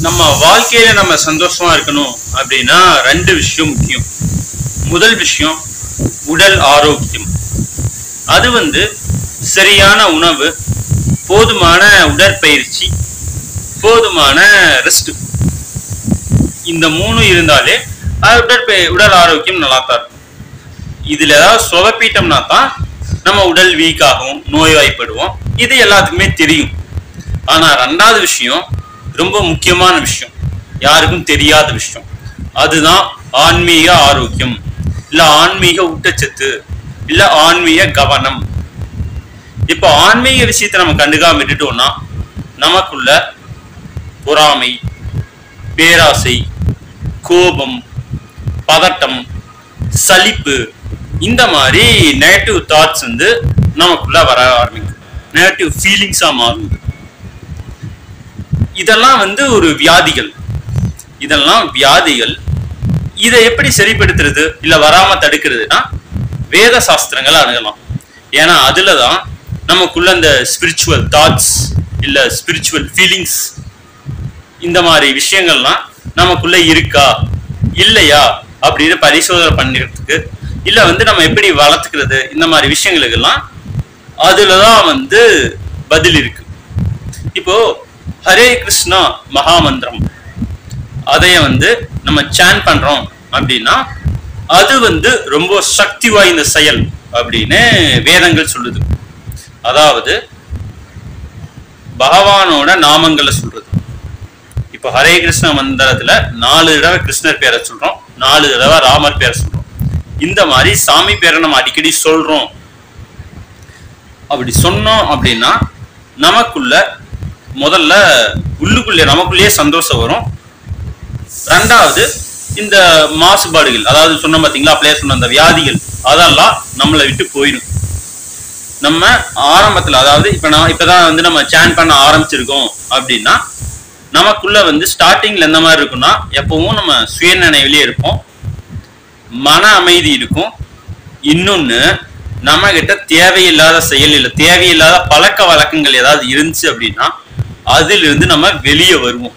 நம்ம வாழ்க்கையில நம்ம சந்தோஷமா இருக்கணும் அப்படின்னா ரெண்டு விஷயம் முக்கியம் முதல் விஷயம் உடல் ஆரோக்கியம் அது வந்து சரியான உணவு போதுமான உடற்பயிற்சி போதுமான ரெஸ்ட் இந்த மூணு இருந்தாலே அது உடற்பய உடல் ஆரோக்கியம் நல்லா தான் இருக்கும் இதுல ஏதாவது சொதப்பிட்டோம்னா தான் நம்ம உடல் வீக் ஆகும் நோய்வாய்ப்படுவோம் இது எல்லாத்துக்குமே தெரியும் ஆனா ரெண்டாவது விஷயம் ரொம்ப முக்கியமான விஷயம் யாருக்கும் தெரியாத விஷயம் அதுதான் ஆன்மீக ஆரோக்கியம் இல்ல ஆன்மீக ஊட்டச்சத்து இல்ல ஆன்மீக கவனம் இப்போ ஆன்மீக விஷயத்தை நம்ம கண்டுக்காம விட்டுட்டோம்னா நமக்குள்ள பொறாமை பேராசை கோபம் பதட்டம் சலிப்பு இந்த மாதிரி நெகட்டிவ் தாட்ஸ் வந்து நமக்குள்ள வர ஆரம்பிக்கும் நெகட்டிவ் ஃபீலிங்ஸா மாறும் இதெல்லாம் வந்து ஒரு வியாதிகள் இதெல்லாம் வியாதிகள் இதை எப்படி சரிப்படுத்துறது இல்ல வராம தடுக்கிறதுனா வேத சாஸ்திரங்களை அணுகலாம் ஏன்னா அதுலதான் நமக்குள்ள இந்த ஸ்பிரிச்சுவல் தாட்ஸ் இல்ல ஸ்பிரிச்சுவல் ஃபீலிங்ஸ் இந்த மாதிரி விஷயங்கள்லாம் நமக்குள்ள இருக்கா இல்லையா அப்படின்னு பரிசோதனை பண்ணிக்கிறதுக்கு இல்ல வந்து நம்ம எப்படி வளர்த்துக்கிறது இந்த மாதிரி விஷயங்களுக்கெல்லாம் அதுலதான் வந்து பதில் இருக்கு இப்போ ஹரே கிருஷ்ணா மகாமந்திரம் அதைய வந்து நம்ம சேன் பண்றோம் அப்படின்னா அது வந்து ரொம்ப சக்தி வாய்ந்த செயல் அப்படின்னு வேதங்கள் சொல்லுது அதாவது பகவானோட நாமங்களை சொல்றது இப்போ ஹரே கிருஷ்ண மந்திரத்துல நாலு தடவை கிருஷ்ணர் பேரை சொல்றோம் நாலு தடவை ராமர் பேரை சொல்றோம் இந்த மாதிரி சாமி பேரை நம்ம அடிக்கடி சொல்றோம் அப்படி சொன்னோம் அப்படின்னா நமக்குள்ள முதல்ல உள்ளுக்குள்ளே நமக்குள்ளேயே சந்தோஷம் வரும் ரெண்டாவது இந்த மாசுபாடுகள் அதாவது சொன்ன பாத்தீங்களா அப்படியே சொன்ன அந்த வியாதிகள் அதெல்லாம் நம்மளை விட்டு போயிடும் நம்ம ஆரம்பத்துல அதாவது இப்ப நான் இப்பதான் வந்து நம்ம சேன் பண்ண ஆரம்பிச்சிருக்கோம் அப்படின்னா நமக்குள்ள வந்து ஸ்டார்டிங்ல எந்த மாதிரி இருக்கும்னா எப்பவும் நம்ம சுயநினைவிலே இருப்போம் மன அமைதி இருக்கும் இன்னொன்னு நம்ம கிட்ட தேவையில்லாத செயல் இல்லை தேவையில்லாத பழக்க வழக்கங்கள் ஏதாவது இருந்துச்சு அப்படின்னா அதிலிருந்து நம்ம வெளியே வருவோம்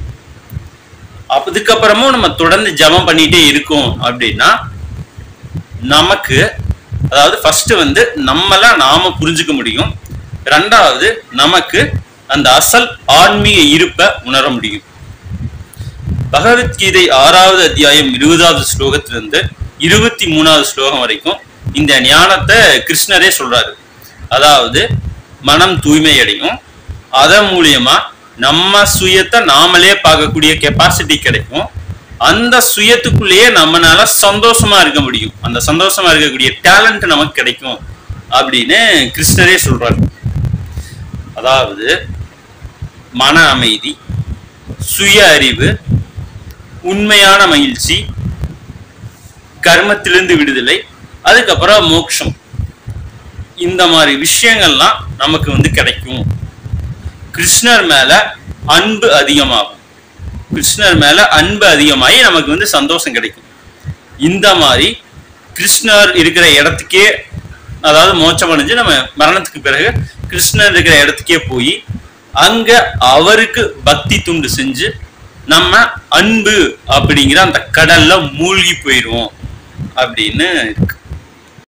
அதுக்கப்புறமும் நம்ம தொடர்ந்து ஜெபம் பண்ணிட்டே இருக்கோம் அப்படின்னா நமக்கு அதாவது ஃபர்ஸ்ட் வந்து நம்மள நாம புரிஞ்சுக்க முடியும் ரெண்டாவது நமக்கு அந்த அசல் ஆன்மீக இருப்பை உணர முடியும் பகவத்கீதை ஆறாவது அத்தியாயம் இருபதாவது ஸ்லோகத்திலிருந்து இருபத்தி மூணாவது ஸ்லோகம் வரைக்கும் இந்த ஞானத்தை கிருஷ்ணரே சொல்றாரு அதாவது மனம் தூய்மை அடையும் அதன் மூலியமா நம்ம சுயத்தை நாமளே பார்க்கக்கூடிய கெப்பாசிட்டி கிடைக்கும் அந்த சுயத்துக்குள்ளேயே நம்மனால சந்தோஷமா இருக்க முடியும் அந்த சந்தோஷமா இருக்கக்கூடிய டேலண்ட் நமக்கு கிடைக்கும் அப்படின்னு கிருஷ்ணரே சொல்றாரு அதாவது மன அமைதி சுய அறிவு உண்மையான மகிழ்ச்சி கர்மத்திலிருந்து விடுதலை அதுக்கப்புறம் மோட்சம் இந்த மாதிரி விஷயங்கள்லாம் நமக்கு வந்து கிடைக்கும் கிருஷ்ணர் மேல அன்பு அதிகமாகும் கிருஷ்ணர் மேல அன்பு அதிகமாகி நமக்கு வந்து சந்தோஷம் கிடைக்கும் இந்த மாதிரி கிருஷ்ணர் இருக்கிற இடத்துக்கே அதாவது மோட்சம் அடைஞ்சு நம்ம மரணத்துக்கு பிறகு கிருஷ்ணர் இருக்கிற இடத்துக்கே போய் அங்க அவருக்கு பக்தி துண்டு செஞ்சு நம்ம அன்பு அப்படிங்கிற அந்த கடல்ல மூழ்கி போயிடுவோம் அப்படின்னு இருக்கு